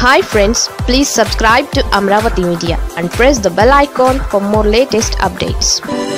hi friends please subscribe to Amaravati media and press the bell icon for more latest updates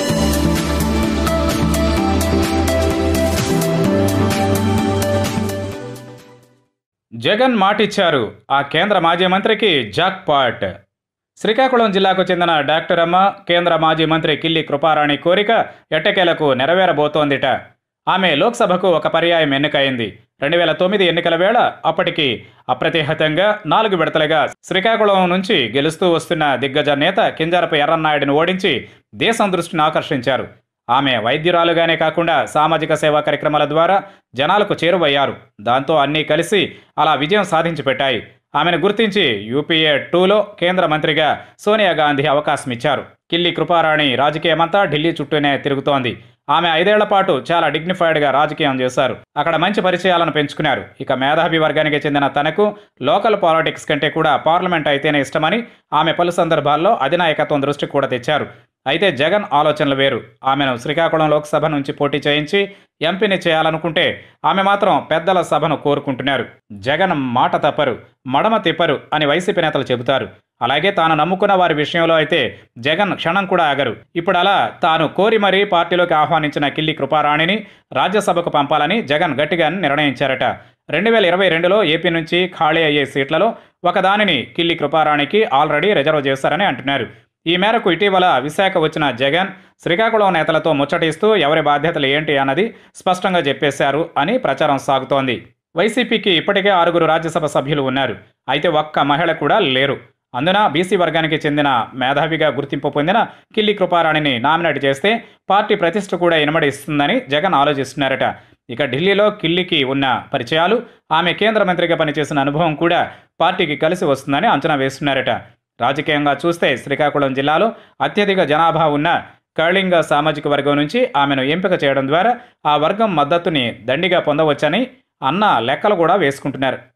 Jagan మాటిచ్చారు ఆ కేంద్ర మాజీ మంత్రికి జాక్ పాట్ శ్రీకాకుళం జిల్లాకు చెందిన డాక్టర్ అమ్మ కేంద్ర మాజీ మంత్రి కిల్లి కృపారాణి కోరిక ఎట్టకేలకు నెరవేరబోతోందిట ఆమె లోక్సభకు ఒక పర్యాయం ఎన్నికైంది రెండు వేల తొమ్మిది ఎన్నికల వేళ అప్పటికి అప్రతిహతంగా నాలుగు విడతలుగా శ్రీకాకుళం నుంచి గెలుస్తూ వస్తున్న దిగ్గజ నేత కింజారపు ఎర్రన్నాయుడిని ఓడించి దేశం దృష్టిని ఆకర్షించారు ఆమె వైద్యురాలుగానే కాకుండా సామాజిక సేవా కార్యక్రమాల ద్వారా జనాలకు చేరువయ్యారు దాంతో అన్నీ కలిసి అలా విజయం సాధించి పెట్టాయి ఆమెను గుర్తించి యూపీఏ టూలో కేంద్ర మంత్రిగా సోనియా గాంధీ అవకాశం ఇచ్చారు కిల్లి కృపారాణి రాజకీయమంతా ఢిల్లీ చుట్టూనే తిరుగుతోంది ఆమె ఐదేళ్ల పాటు చాలా డిగ్నిఫైడ్గా రాజకీయం చేశారు అక్కడ మంచి పరిచయాలను పెంచుకున్నారు ఇక మేధావి వర్గానికి చెందిన తనకు లోకల్ పాలిటిక్స్ కంటే కూడా పార్లమెంట్ అయితేనే ఇష్టమని ఆమె పలు సందర్భాల్లో అధినాయకత్వం దృష్టి కూడా తెచ్చారు అయితే జగన్ ఆలోచనలు వేరు ఆమెను శ్రీకాకుళం లోక్సభ నుంచి పోటీ చేయించి ఎంపీని చేయాలనుకుంటే ఆమె మాత్రం పెద్దల సభను కోరుకుంటున్నారు జగన్ మాట తప్పరు మడమ తిప్పరు అని వైసీపీ నేతలు చెబుతారు అలాగే తాను నమ్ముకున్న వారి విషయంలో అయితే జగన్ క్షణం కూడా ఆగరు ఇప్పుడు అలా తాను కోరి మరీ పార్టీలోకి ఆహ్వానించిన కిల్లి కృపారాణిని రాజ్యసభకు పంపాలని జగన్ గట్టిగా నిర్ణయించారట రెండు వేల ఇరవై రెండులో ఏపీ నుంచి ఖాళీ అయ్యే సీట్లలో ఒకదానిని కిల్లి కృపారాణికి ఆల్రెడీ రిజర్వ్ చేశారని అంటున్నారు ఈ మేరకు ఇటీవల విశాఖ వచ్చిన జగన్ శ్రీకాకుళం నేతలతో ముచ్చటిస్తూ ఎవరి బాధ్యతలు ఏంటి అన్నది స్పష్టంగా చెప్పేశారు అని ప్రచారం సాగుతోంది వైసీపీకి ఇప్పటికే ఆరుగురు రాజ్యసభ సభ్యులు ఉన్నారు అయితే ఒక్క మహిళ కూడా లేరు అందున బీసీ వర్గానికి చెందిన మేధావిగా గుర్తింపు పొందిన కిల్లి కృపారాణిని నామినేట్ చేస్తే పార్టీ ప్రతిష్ట కూడా ఇనమడిస్తుందని జగన్ ఆలోచిస్తున్నారట ఇక ఢిల్లీలో కిల్లికి ఉన్న పరిచయాలు ఆమె కేంద్ర మంత్రిగా పనిచేసిన అనుభవం కూడా పార్టీకి కలిసి వస్తుందని అంచనా వేస్తున్నారట రాజకీయంగా చూస్తే శ్రీకాకుళం జిల్లాలో అత్యధిక జనాభా ఉన్న కళింగ సామాజిక వర్గం నుంచి ఆమెను ఎంపిక చేయడం ద్వారా ఆ వర్గం మద్దతుని దండిగా పొందవచ్చని అన్న లెక్కలు కూడా వేసుకుంటున్నారు